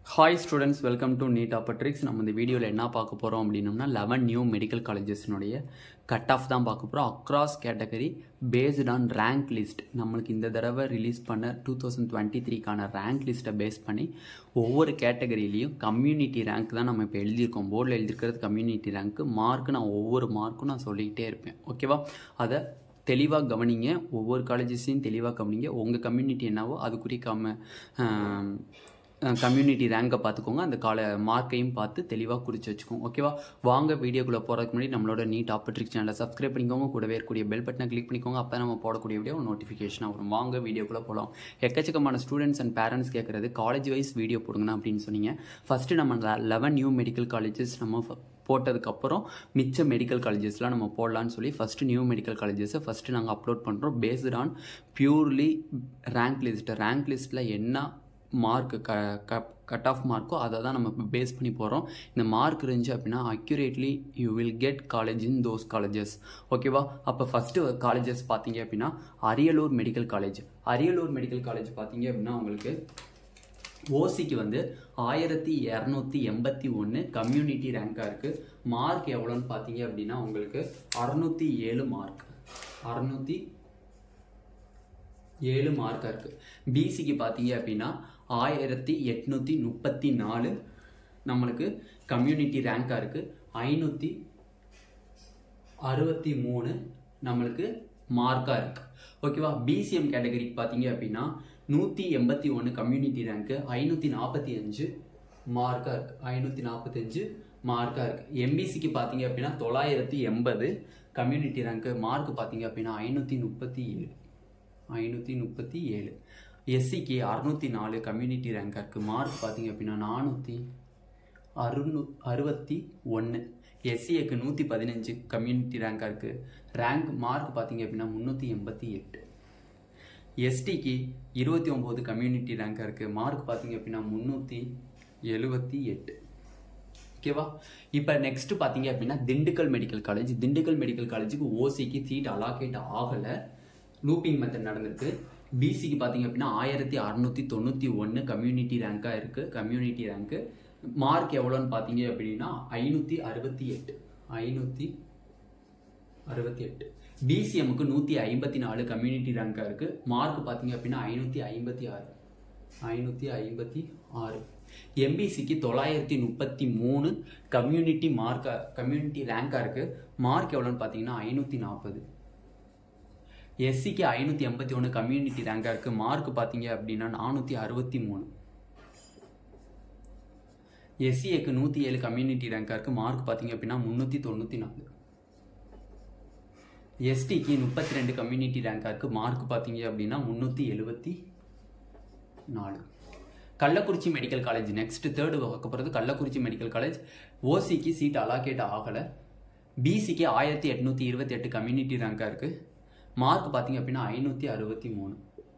hi students welcome to NEET ஆப்பட்ரிக்ஸ் நம்ம இந்த வீடியோவில் என்ன பார்க்க போகிறோம் அப்படின்னம்னா லெவன் நியூ மெடிக்கல் காலேஜஸ்னுடைய கட் ஆஃப் தான் பார்க்க போகிறோம் across category based on rank list நம்மளுக்கு இந்த தடவை ரிலீஸ் பண்ண டூ தௌசண்ட் டுவெண்ட்டி த்ரீக்கான ரேங்க் லிஸ்ட்டை பேஸ் பண்ணி ஒவ்வொரு கேட்டகரியிலையும் கம்யூனிட்டி ரேங்க் தான் நம்ம இப்போ எழுதியிருக்கோம் போர்டில் எழுதியிருக்கிறது கம்யூனிட்டி ரேங்க்கு மார்க் நான் ஒவ்வொரு மார்க்கும் நான் சொல்லிக்கிட்டே இருப்பேன் ஓகேவா அதை தெளிவாக கவனிங்க ஒவ்வொரு காலேஜஸையும் தெளிவாக கவனிங்க உங்கள் கம்யூனிட்டி என்னவோ அதுக்குரிய கம்ம கம்யூனிட்டி ரேங்கை பார்த்துக்கோங்க அந்த கால மார்க்கையும் பார்த்து தெளிவாக குறித்து வச்சுக்கோங்க ஓகேவா வாங்க வீடியோக்குள்ளே போகிறதுக்கு முன்னாடி நம்மளோட நீட் ஆப்பர்ட்ரிக் சேனலை சப்ஸ்கிரைப் பண்ணிக்கோங்க கூடவே இருக்கக்கூடிய பெல் பட்டனை கிளிக் பண்ணிக்கோங்க அப்போ நம்ம போடக்கூடிய வீடியோ நோட்டிஃபிகேஷன் வரும் வாங்க வீடியோக்குள்ளே போகலாம் எக்கச்சக்கமான ஸ்டூடெண்ட்ஸ் அண்ட் பேரண்ட்ஸ் கேட்குறது காலேஜ் வைஸ் வீடியோ போடுங்கண்ணா அப்படின்னு சொன்னீங்க ஃபஸ்ட்டு நம்ம லெவன் நியூ மெடிக்கல் காலேஜஸ் நம்ம போட்டதுக்கப்புறம் மிச்ச மெடிக்கல் காலேஜஸ்லாம் நம்ம போடலான்னு சொல்லி ஃபஸ்ட்டு நியூ மெடிக்கல் காலேஜஸை ஃபஸ்ட்டு நாங்கள் அப்லோட் பண்ணுறோம் based on purely rank list rank லிஸ்ட்டில் என்ன மார்க் க க கட் ஆஃப் மார்க்கோ அதை தான் நம்ம பேஸ் பண்ணி போகிறோம் இந்த மார்க் இருந்துச்சு அப்படின்னா accurately you will get college in those colleges ஓகேவா அப்போ ஃபஸ்ட்டு காலேஜஸ் பார்த்தீங்க அப்படின்னா Ariyalur medical college Ariyalur medical college பார்த்தீங்க அப்படின்னா உங்களுக்கு ஓசிக்கு வந்து ஆயிரத்தி இரநூத்தி எண்பத்தி ஒன்று கம்யூனிட்டி ரேங்காக இருக்குது மார்க் எவ்வளோன்னு பார்த்தீங்க அப்படின்னா உங்களுக்கு அறநூற்றி ஏழு மார்க் அறநூற்றி ஏழு மார்க்காக இருக்குது பிசிக்கு பார்த்தீங்க அப்படின்னா ஆயிரத்தி எட்நூற்றி முப்பத்தி நாலு நம்மளுக்கு கம்யூனிட்டி ரேங்காக இருக்குது ஐநூற்றி அறுபத்தி மூணு நம்மளுக்கு மார்க்காக இருக்குது ஓகேவா பிசிஎம் கேட்டகரிக்கு பார்த்தீங்க அப்படின்னா நூற்றி எண்பத்தி ஒன்று கம்யூனிட்டி ரேங்க்கு ஐநூற்றி நாற்பத்தி அஞ்சு மார்க்காக இருக்குது ஐநூற்றி நாற்பத்தஞ்சு மார்க்காக இருக்குது எம்பிசிக்கு பார்த்தீங்க அப்படின்னா தொள்ளாயிரத்தி எண்பது கம்யூனிட்டி ரேங்க்கு மார்க் பார்த்தீங்க அப்படின்னா ஐநூற்றி முப்பத்தி ஏழு ஐநூற்றி முப்பத்தி ஏழு எஸ்சிக்கு அறுநூற்றி நாலு கம்யூனிட்டி ரேங்காக இருக்குது மார்க் பார்த்தீங்க அப்படின்னா நானூற்றி அறுநூ அறுபத்தி ஒன்று எஸ்சிஏக்கு நூற்றி பதினஞ்சு கம்யூனிட்டி ரேங்காக இருக்குது ரேங்க் மார்க் பார்த்தீங்க அப்படின்னா முந்நூற்றி எண்பத்தி எட்டு எஸ்டிக்கு இருபத்தி ஒம்பது கம்யூனிட்டி ரேங்காக இருக்குது மார்க் பார்த்தீங்க அப்படின்னா முந்நூற்றி எழுபத்தி எட்டு ஓகேவா இப்போ நெக்ஸ்ட் பார்த்தீங்க அப்படின்னா Dindigul medical college Dindigul medical காலேஜுக்கு ஓசிக்கு சீட் அலாகேட் ஆகலை லூப்பிங் மெத்தட் நடந்திருக்கு பிசிக்கு பார்த்தீங்க அப்படின்னா ஆயிரத்தி அறநூற்றி தொண்ணூற்றி ஒன்று கம்யூனிட்டி ரேங்காக இருக்குது கம்யூனிட்டி ரேங்க்கு மார்க் எவ்வளோன்னு பார்த்தீங்க அப்படின்னா ஐநூற்றி அறுபத்தி எட்டு ஐநூற்றி அறுபத்தி எட்டு பிசிஎம்முக்கு நூற்றி ஐம்பத்தி நாலு கம்யூனிட்டி ரேங்காக இருக்குது மார்க் பார்த்தீங்க அப்படின்னா ஐநூற்றி ஐம்பத்தி ஆறு ஐநூற்றி ஐம்பத்தி ஆறு எம்பிசிக்கு தொள்ளாயிரத்தி முப்பத்தி மூணு கம்யூனிட்டி மார்க்காக கம்யூனிட்டி ரேங்காக இருக்குது மார்க் எவ்வளோன்னு பார்த்தீங்கன்னா ஐநூற்றி நாற்பது எஸ்சிக்கு ஐநூற்றி எண்பத்தி ஒன்று கம்யூனிட்டி ரேங்காக இருக்குது மார்க் பார்த்தீங்க அப்படின்னா நானூற்றி அறுபத்தி மூணு எஸ்சிஏக்கு நூற்றி ஏழு கம்யூனிட்டி ரேங்காக இருக்குது மார்க் பார்த்தீங்க அப்படின்னா முந்நூற்றி தொண்ணூற்றி நாலு எஸ்டிக்கு முப்பத்தி ரெண்டு கம்யூனிட்டி ரேங்காக இருக்குது மார்க் பார்த்தீங்க அப்படின்னா முந்நூற்றி எழுபத்தி நாலு Kallakurichi medical college next third பார்க்க போகிறது கள்ளக்குறிச்சி மெடிக்கல் காலேஜ் ஓசிக்கு சீட் அலாகேட் ஆகலை பிசிக்கு ஆயிரத்தி எட்நூற்றி இருபத்தி எட்டு கம்யூனிட்டி ரேங்காக இருக்குது மார்க் பார்த்தீங்க அப்படின்னா ஐநூற்றி அறுபத்தி மூணு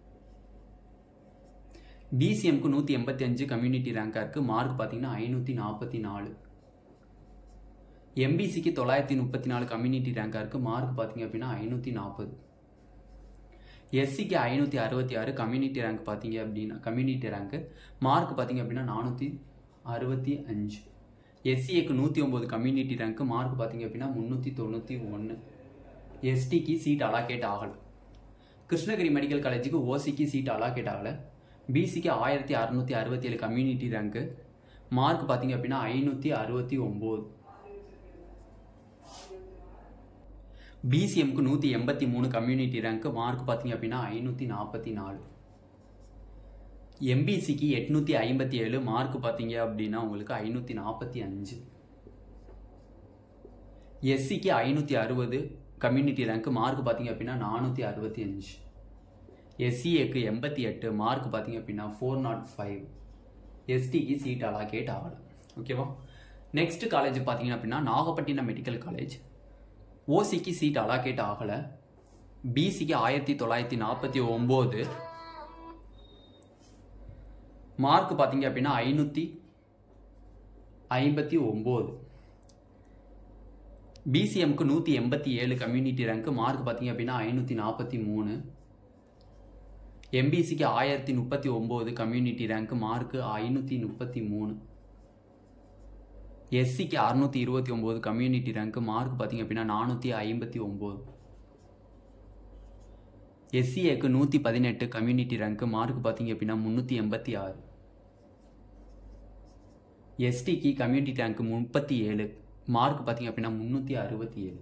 பிசிஎம்க்கு நூற்றி எண்பத்தி அஞ்சு கம்யூனிட்டி ரேங்காக இருக்குது மார்க் பார்த்தீங்கன்னா ஐநூற்றி நாற்பத்தி நாலு எம்பிசிக்கு தொள்ளாயிரத்தி முப்பத்தி நாலு கம்யூனிட்டி ரேங்காக இருக்குது மார்க் பார்த்தீங்க அப்படின்னா ஐநூற்றி நாற்பது எஸ்சிக்கு ஐநூற்றி அறுபத்தி ஆறு கம்யூனிட்டி ரேங்க் பார்த்தீங்க அப்படின்னா கம்யூனிட்டி ரேங்க்கு மார்க் பார்த்தீங்க அப்படின்னா நானூற்றி அறுபத்தி அஞ்சு எஸ்சிஏக்கு நூற்றி ஒம்பது கம்யூனிட்டி ரேங்க்கு மார்க் பார்த்தீங்க அப்படின்னா முந்நூற்றி தொண்ணூற்றி ஒன்று எஸ்டிக்கு சீட் அலாகேட் ஆகலை கிருஷ்ணகிரி மெடிக்கல் காலேஜுக்கு ஓசிக்கு சீட் அலாகேட் ஆகலை பிசிக்கு ஆயிரத்தி அறநூற்றி அறுபத்தி ஏழு கம்யூனிட்டி ரேங்க்கு மார்க் பார்த்தீங்க அப்படின்னா ஐநூற்றி அறுபத்தி ஒம்பது பிசிஎம்க்கு நூற்றி எண்பத்தி மூணு கம்யூனிட்டி ரேங்க்கு மார்க் பார்த்தீங்க அப்படின்னா ஐநூற்றி நாற்பத்தி நாலு எம்பிசிக்கு எட்நூற்றி ஐம்பத்தி ஏழு மார்க் பார்த்தீங்க அப்படின்னா உங்களுக்கு ஐநூற்றி நாற்பத்தி அஞ்சு எஸ்சிக்கு ஐநூற்றி அறுபது கம்யூனிட்டி ரேங்க் மார்க் பார்த்தீங்க அப்படின்னா நானூற்றி அறுபத்தி அஞ்சு எஸ்சிஏக்கு எண்பத்தி எட்டு மார்க் பார்த்தீங்க அப்படின்னா ஃபோர் நாட் ஃபைவ் எஸ்டிக்கு சீட் அலாகேட் ஆகலை ஓகேவா நெக்ஸ்ட் காலேஜ் பார்த்தீங்க அப்படின்னா நாகப்பட்டினம் மெடிக்கல் காலேஜ் ஓசிக்கு சீட் அலாகேட் ஆகலை பிசிக்கு ஆயிரத்தி தொள்ளாயிரத்தி நாற்பத்தி ஒம்பது மார்க் பார்த்தீங்க அப்படின்னா ஐநூற்றி ஐம்பத்தி ஒம்பது பிசிஎம்க்கு நூற்றி எண்பத்தி ஏழு கம்யூனிட்டி ரேங்க்கு மார்க் பார்த்தீங்க அப்படின்னா ஐநூற்றி நாற்பத்தி மூணு எம்பிசிக்கு ஆயிரத்தி முப்பத்தி ஒம்பது கம்யூனிட்டி ரேங்க் மார்க்கு ஐநூற்றி முப்பத்தி மூணு எஸ்சிக்கு அறுநூற்றி இருபத்தி ஒம்பது கம்யூனிட்டி ரேங்க் மார்க் பார்த்தீங்க அப்படின்னா நானூற்றி ஐம்பத்தி ஒம்பது எஸ்சிஏக்கு நூற்றி பதினெட்டு கம்யூனிட்டி ரேங்க் மார்க் பார்த்தீங்க அப்படின்னா முந்நூற்றி எண்பத்தி ஆறு எஸ்டிக்கு கம்யூனிட்டி ரேங்க் முப்பத்தி ஏழு மார்க் பார்த்தீங்க அப்படின்னா முந்நூற்றி அறுபத்தி ஏழு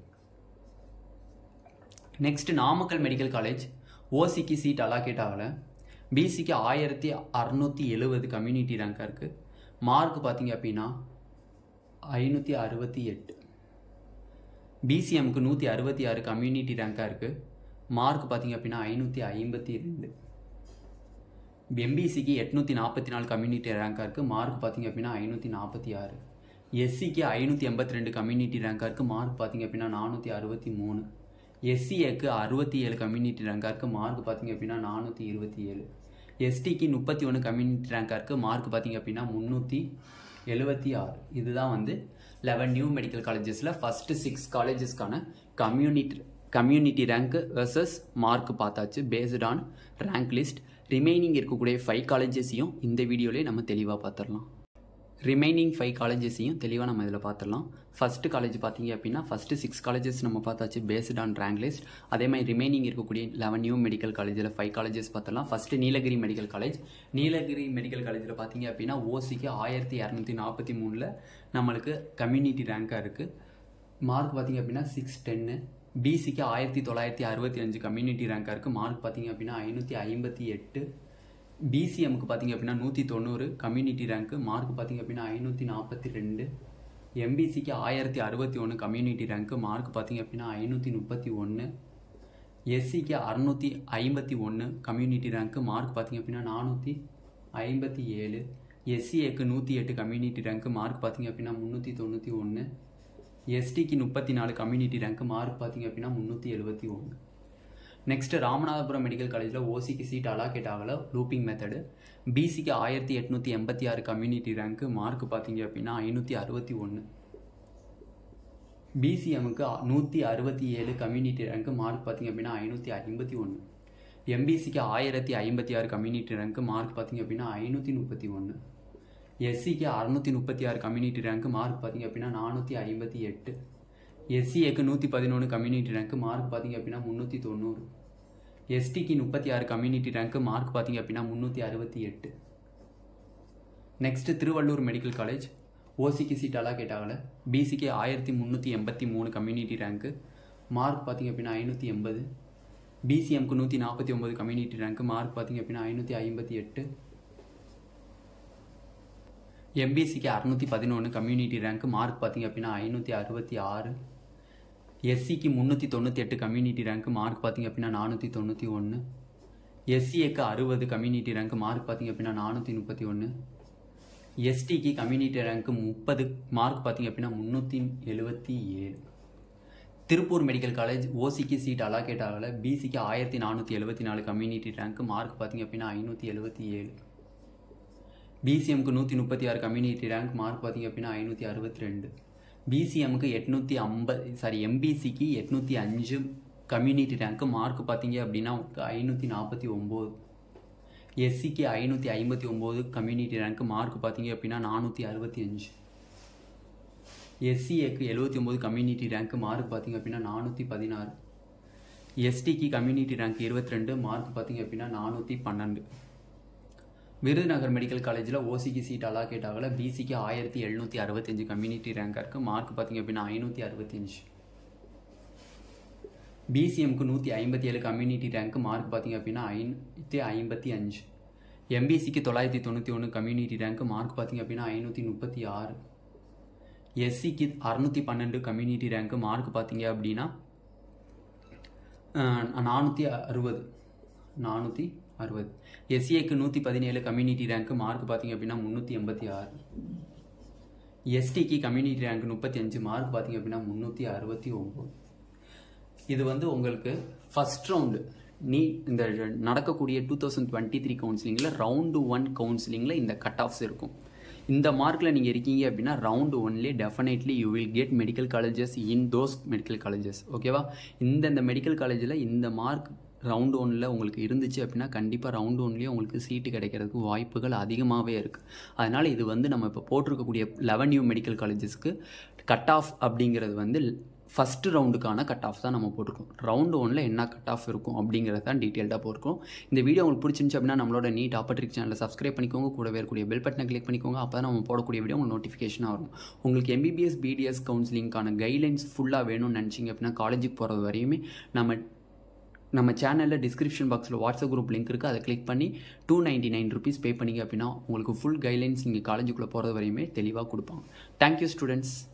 நெக்ஸ்ட் நாமக்கல் மெடிக்கல் காலேஜ் ஓசிக்கு சீட் அலாகேட் ஆகலை பிசிக்கு ஆயிரத்தி அறநூற்றி எழுபது கம்யூனிட்டி ரேங்காக இருக்குது மார்க் பார்த்தீங்க அப்படின்னா ஐநூற்றி அறுபத்தி எட்டு பிசிஎம்க்கு நூற்றி அறுபத்தி ஆறு கம்யூனிட்டி ரேங்காக இருக்குது மார்க் பார்த்தீங்க அப்படின்னா ஐநூற்றி ஐம்பத்தி ரெண்டு எம்பிசிக்கு எட்நூற்றி நாற்பத்தி நாலு கம்யூனிட்டி ரேங்காக இருக்குது மார்க் பார்த்தீங்க அப்படின்னா ஐநூற்றி நாற்பத்தி ஆறு எஸ்சிக்கு ஐநூற்றி எண்பத்தி ரெண்டு கம்யூனிட்டி ரேங்காக இருக்குது மார்க் பார்த்தீங்க அப்படின்னா நானூற்றி அறுபத்தி மூணு எஸ்சிஏக்கு அறுபத்தி ஏழு கம்யூனிட்டி ரேங்காக இருக்குது மார்க் பார்த்தீங்க அப்படின்னா நானூற்றி இருபத்தி ஏழு எஸ்டிக்கு முப்பத்தி ஒன்று கம்யூனிட்டி ரேங்காக இருக்குது மார்க் பார்த்தீங்க அப்படின்னா முந்நூற்றி எழுபத்தி ஆறு இதுதான் வந்து லெவன் நியூ மெடிக்கல் காலேஜஸில் ஃபஸ்ட்டு சிக்ஸ் காலேஜஸ்க்கான community community rank versus mark பார்த்தாச்சு based on rank list remaining இருக்கக்கூடிய ஃபைவ் காலேஜஸையும் இந்த வீடியோலேயே நம்ம தெளிவாக பார்த்துடலாம் ரிமைனிங் ஃபைவ் காலேஜஸையும் தெளிவாக நம்ம இதில் பார்த்துடலாம் ஃபஸ்ட்டு காலேஜ் பார்த்தீங்க அப்படின்னா ஃபஸ்ட்டு சிக்ஸ் காலேஜஸ் நம்ம பார்த்தாச்சு பேஸ்ட் ஆன் ரேங்க் லிஸ்ட் அதே மாதிரி ரிமைனிங் இருக்கக்கூடிய லெவன் நியூ மெடிக்கல் காலேஜில் ஃபைவ் காலேஜஸ் பார்த்தலாம் first Nilgiri medical college Nilgiri medical காலேஜில் பார்த்தீங்க அப்படின்னா ஓசிக்கு ஆயிரத்தி இரநூத்தி நாற்பத்தி மூணில் நம்மளுக்கு கம்யூனிட்டி ரேங்காக இருக்குது மார்க் பார்த்தீங்க அப்படின்னா சிக்ஸ் டென்னு பிசிக்கு ஆயிரத்தி தொள்ளாயிரத்தி அறுபத்தி அஞ்சு கம்யூனிட்டி ரேங்காக இருக்குது மார்க் பார்த்தீங்க அப்படின்னா ஐநூற்றி ஐம்பத்தி எட்டு பிசிஎம்க்கு பார்த்தீங்க அப்படின்னா நூற்றி தொண்ணூறு கம்யூனிட்டி ரேங்க்கு மார்க் பார்த்தீங்க அப்படின்னா ஐநூற்றி நாற்பத்தி ரெண்டு எம்பிசிக்கு ஆயிரத்தி அறுபத்தி ஒன்று கம்யூனிட்டி ரேங்க்கு மார்க் பார்த்தீங்க அப்படின்னா ஐநூற்றி முப்பத்தி ஒன்று எஸ்சிக்கு அறநூற்றி ஐம்பத்தி ஒன்று கம்யூனிட்டி ரேங்க்கு மார்க் பார்த்தீங்க அப்படின்னா நானூற்றி ஐம்பத்தி ஏழு எஸ்சிஏக்கு நூற்றி எட்டு கம்யூனிட்டி ரேங்க்கு மார்க் பார்த்தீங்க அப்படின்னா முந்நூற்றி தொண்ணூற்றி ஒன்று எஸ்டிக்கு முப்பத்தி நாலு கம்யூனிட்டி ரேங்க் மார்க் பார்த்தீங்க அப்படின்னா முந்நூற்றி எழுபத்தி ஒன்று நெக்ஸ்ட் ராமநாதபுரம் மெடிக்கல் காலேஜில் ஓசிக்கு சீட் அலாகேட் ஆகலை லூப்பிங் மெத்தடு பிசிக்கு ஆயிரத்தி எட்நூற்றி எண்பத்தி ஆறு கம்யூனிட்டி ரேங்க்கு மார்க் பார்த்தீங்க அப்படின்னா ஐநூற்றி அறுபத்தி ஒன்று பிசிஎம்முக்கு நூற்றி அறுபத்தி ஏழு கம்யூனிட்டி ரேங்க்கு மார்க் பார்த்தீங்க அப்படின்னா ஐநூற்றி ஐம்பத்தி ஒன்று எம்பிசிக்கு ஆயிரத்தி ஐம்பத்தி ஆறு கம்யூனிட்டி ரேங்க்கு மார்க் பார்த்தீங்க அப்படின்னா ஐநூற்றி முப்பத்தி ஒன்று எஸ்சிக்கு அறுநூற்றி முப்பத்தி ஆறு கம்யூனிட்டி ரேங்க்கு மார்க் பார்த்தீங்க அப்படின்னா நானூற்றி ஐம்பத்தி எட்டு எஸ்சிஏக்கு நூற்றி பதினொன்று கம்யூனிட்டி ரேங்க்கு மார்க் பார்த்தீங்க அப்படின்னா முந்நூற்றி தொண்ணூறு எஸ்டிக்கு முப்பத்தி ஆறு கம்யூனிட்டி ரேங்க்கு மார்க் பார்த்தீங்க அப்படின்னா முந்நூற்றி அறுபத்தி எட்டு நெக்ஸ்ட் திருவள்ளூர் மெடிக்கல் காலேஜ் ஓசிக்கு சீட் அலாகேட் ஆகலை பிசிக்கு ஆயிரத்தி முந்நூற்றி எண்பத்தி மூணு கம்யூனிட்டி ரேங்க்கு மார்க் பார்த்தீங்க அப்படின்னா ஐநூற்றி எண்பது பிசிஎம்க்கு நூற்றி நாற்பத்தி ஒம்பது கம்யூனிட்டி ரேங்க்கு மார்க் பார்த்தீங்க அப்படின்னா ஐநூற்றி ஐம்பத்தி எட்டு எம்பிசிக்கு அறுநூற்றி பதினொன்று கம்யூனிட்டி ரேங்க் மார்க் பார்த்தீங்க அப்படின்னா ஐநூற்றி அறுபத்தி ஆறு எஸ்சிக்கு முந்நூற்றி தொண்ணூற்றி எட்டு கம்யூனிட்டி ரேங்க் மார்க் பார்த்தீங்க அப்படின்னா நானூற்றி தொண்ணூற்றி ஒன்று எஸ்சிஏக்கு அறுபது கம்யூனிட்டி ரேங்க் மார்க் பார்த்தீங்க அப்படின்னா நானூற்றி முப்பத்தி ஒன்று எஸ்டிக்கு கம்யூனிட்டி ரேங்க் முப்பது மார்க் பார்த்தீங்க அப்படின்னா முந்நூற்றி எழுபத்தி ஏழு திருப்பூர் மெடிக்கல் காலேஜ் ஓசிக்கு சீட் அலாகேட் ஆகலை பிசிக்கு ஆயிரத்தி நானூற்றி எழுபத்தி நாலு கம்யூனிட்டி ரேங்க் மார்க் பார்த்தீங்க அப்படின்னா ஐநூற்றி எழுபத்தி ஏழு பிசிஎம்க்கு நூற்றி முப்பத்தி ஆறு கம்யூனிட்டி ரேங்க் மார்க் பார்த்தீங்க அப்படின்னா ஐநூற்றி அறுபத்தி ரெண்டு பிசிஎம்க்கு எட்நூற்றி ஐம்பது சாரி எம்பிசிக்கு எட்நூற்றி அஞ்சு கம்யூனிட்டி ரேங்க்கு மார்க் பார்த்தீங்க அப்படின்னா ஐநூற்றி நாற்பத்தி ஒம்பது எஸ்சிக்கு ஐநூற்றி ஐம்பத்தி ஒம்பது கம்யூனிட்டி ரேங்க்கு மார்க் பார்த்தீங்க அப்படின்னா நானூற்றி அறுபத்தி அஞ்சு எஸ்சிஏக்கு எழுபத்தி ஒம்பது கம்யூனிட்டி ரேங்க்கு மார்க் பார்த்தீங்க அப்படின்னா நானூற்றி பதினாறு எஸ்டிக்கு கம்யூனிட்டி ரேங்க் இருபத்தி ரெண்டு மார்க் பார்த்தீங்க அப்படின்னா நானூற்றி பன்னெண்டு விருதுநகர் மெடிக்கல் காலேஜில் ஓசிக்கு சீட் அலாகேட் ஆகல பிசிக்கு ஆயிரத்தி எழுநூற்றி அறுபத்தஞ்சு கம்யூனிட்டி ரேங்காக இருக்குது மார்க் பார்த்தீங்க அப்படின்னா ஐநூற்றி அறுபத்தஞ்சு பிசிஎம்க்கு நூற்றி ஐம்பத்தி ஏழு கம்யூனிட்டி ரேங்க் மார்க் பார்த்தீங்க அப்படின்னா ஐநூற்றி ஐம்பத்தி அஞ்சு எம்பிசிக்கு தொள்ளாயிரத்தி தொண்ணூற்றி ஒன்று கம்யூனிட்டி ரேங்க் மார்க் பார்த்தீங்க அப்படின்னா ஐநூற்றி முப்பத்தி ஆறு எஸ்சிக்கு அறுநூற்றி பன்னெண்டு கம்யூனிட்டி ரேங்க் மார்க் பார்த்தீங்க அப்படின்னா நானூற்றி அறுபது நானூற்றி அறுபது எஸ்சிஏக்கு நூற்றி பதினேழு கம்யூனிட்டி ரேங்க் மார்க் பார்த்தீங்க அப்படின்னா முந்நூற்றி எண்பத்தி ஆறு எஸ்டிக்கு கம்யூனிட்டி ரேங்க் முப்பத்தி அஞ்சு மார்க் பார்த்தீங்க அப்படின்னா முந்நூற்றி அறுபத்தி ஒம்பது இது வந்து உங்களுக்கு ஃபஸ்ட் ரவுண்டு நீ இந்த நடக்கக்கூடிய டூ தௌசண்ட் டுவெண்ட்டி த்ரீ கவுன்சிலிங்கில் ரவுண்டு ஒன் கவுன்சிலிங்கில் இந்த கட் ஆஃப்ஸ் இருக்கும் இந்த மார்க்கில் நீங்கள் இருக்கீங்க அப்படின்னா ரவுண்டு ஒன்லேயே definitely you will get medical colleges in those medical colleges ஓகேவா இந்தந்த மெடிக்கல் காலேஜில் இந்த மார்க் ரவுண்ட் ஒன்னில் உங்களுக்கு இருந்துச்சு அப்படின்னா கண்டிப்பாக ரவுண்ட் ஒன்லேயே உங்களுக்கு சீட்டு கிடைக்கிறதுக்கு வாய்ப்புகள் அதிகமாகவே இருக்குது அதனால் இது வந்து நம்ம இப்போ போட்டிருக்கக்கூடிய லெவன் யூ மெடிக்கல் காலேஜஸ்க்கு கட் ஆஃப் அப்படிங்கிறது வந்து ஃபஸ்ட்டு ரவுண்டுக்கான கட் ஆஃப் தான் நம்ம போட்டிருக்கோம் ரவுண்டு ஒன்னில் என்ன கட் ஆஃப் இருக்கும் அப்படிங்கிறது தான் டீட்டெயில்டாக போட்டிருக்கோம் இந்த வீடியோ உங்களுக்கு பிடிச்சிருந்துச்சு அப்படின்னா நம்மளோட நீட் ஆப்பர்ட்ரிக் சேனலை சப்ஸ்கிரைப் பண்ணிக்கோங்க கூடவே இருக்கக்கூடிய பெல் பட்டனை கிளிக் பண்ணிக்கோங்க அப்போ தான் நம்ம போடக்கூடிய வீடியோ உங்களுக்கு நோட்டிஃபிகேஷனாக வரும் உங்களுக்கு எம்பிபிஎஸ் பிடிஎஸ் கவுன்சிலிங்கான கைட்லைன்ஸ் ஃபுல்லாக வேணும்னு நினச்சிங்க அப்படின்னா காலேஜுக்கு போகிறது வரையுமே நம்ம நம்ம சேனலில் டிஸ்கிரிப்ஷன் பாக்ஸில் வாட்ஸ்அப் குரூப் லிங்க் இருக்குது அதை கிளிக் பண்ணி two ninety nine rupees pay பண்ணிங்க அப்படின்னா உங்களுக்கு ஃபுல் கைட்லைன்ஸ் நீங்கள் காலேஜுக்குள்ளே போகிறது வரையுமே தெளிவாக கொடுப்பாங்க தேங்க்யூ ஸ்டூடெண்ட்ஸ்